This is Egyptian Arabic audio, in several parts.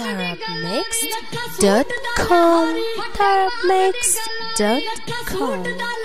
tarabmixed.com tarabmixed.com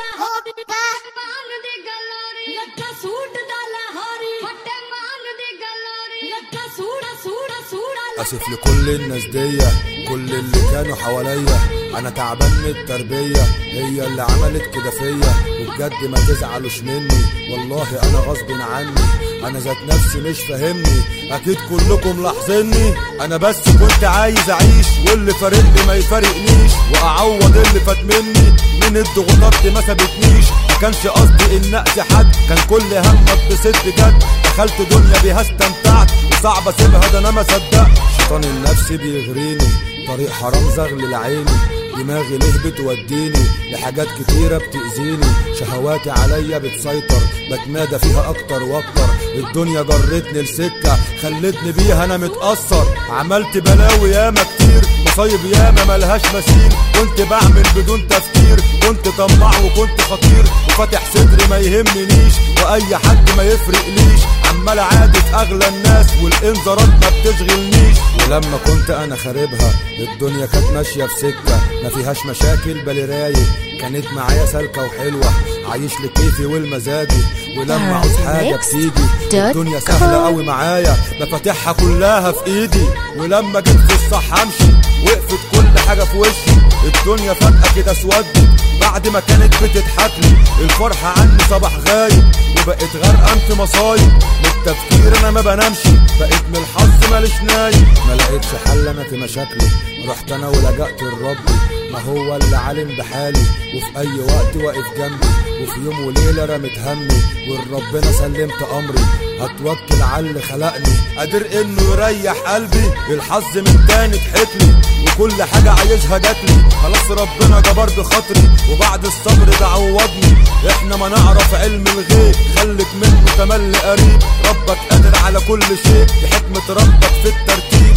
اسف لكل الناس دية كل اللي كانوا حواليا انا تعبان من التربية هي اللي عملت كده فيا وبجد ما تزعلوش مني والله انا غصب عني انا ذات نفسي مش فاهمني اكيد كلكم لاحظيني انا بس كنت عايز اعيش واللي فارقني ما يفارقنيش واعوض اللي فات مني من الضغوطات ما سابتنيش ما كانش قصدي ان اذي حد كان كل همك بست جد دخلت دنيا بيها استمتعت وصعب اسيبها ده انا ما صدقت شيطان النفس بيغريني طريق حرام زغل لعيني دماغي ليه بتوديني لحاجات كتيرة بتأذيني شهواتي عليا بتسيطر بتمادى فيها أكتر وأكتر الدنيا جرتني لسكة خلتني بيها أنا متأثر عملت بلاوي ياما كتير مصايب ياما ملهاش مثيل كنت بعمل بدون تفكير كنت طماع وكنت خطير وفاتح صدري ما يهمنيش وأي حد ما يفرقليش عمال عادي في أغلى الناس والإنذارات ما بتشغلنيش ولما كنت أنا خاربها الدنيا كانت ماشية في سكة ما فيهاش مشاكل بالي رايق كانت معايا سالكة وحلوة عايش لكيفي والمزاجي ولما عاوز حاجة بتيجي الدنيا سهلة قوي معايا مفاتيحها كلها في ايدي ولما جيت في الصح امشي وقفت كل حاجة في وشي الدنيا فجأة كده اسودت بعد ما كانت بتضحك لي الفرحة عني صباح غايب وبقيت غرقان في مصايب من التفكير انا ما بنامش بقيت من الحظ ماليش نايم ما لقيتش حل انا في مشاكلي رحت انا ولجأت لربي ما هو اللي عالم بحالي وفي اي وقت واقف جنبي وفي يوم وليله رمت همي ولربنا سلمت امري هتوكل على اللي خلقني قادر انه يريح قلبي الحظ من تاني ضحكلي وكل حاجه عايزها جاتلي خلاص ربنا جبر بخاطري وبعد الصبر ده عوضني احنا ما نعرف علم الغيب خليك منه تملي قريب ربك قادر على كل شيء بحكمه ربك في الترتيب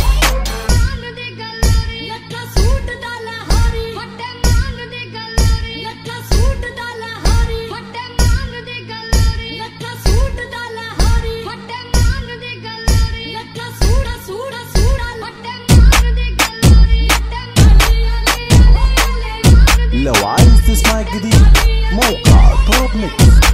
لو عايز تسمع الجديد موقع توب ميكس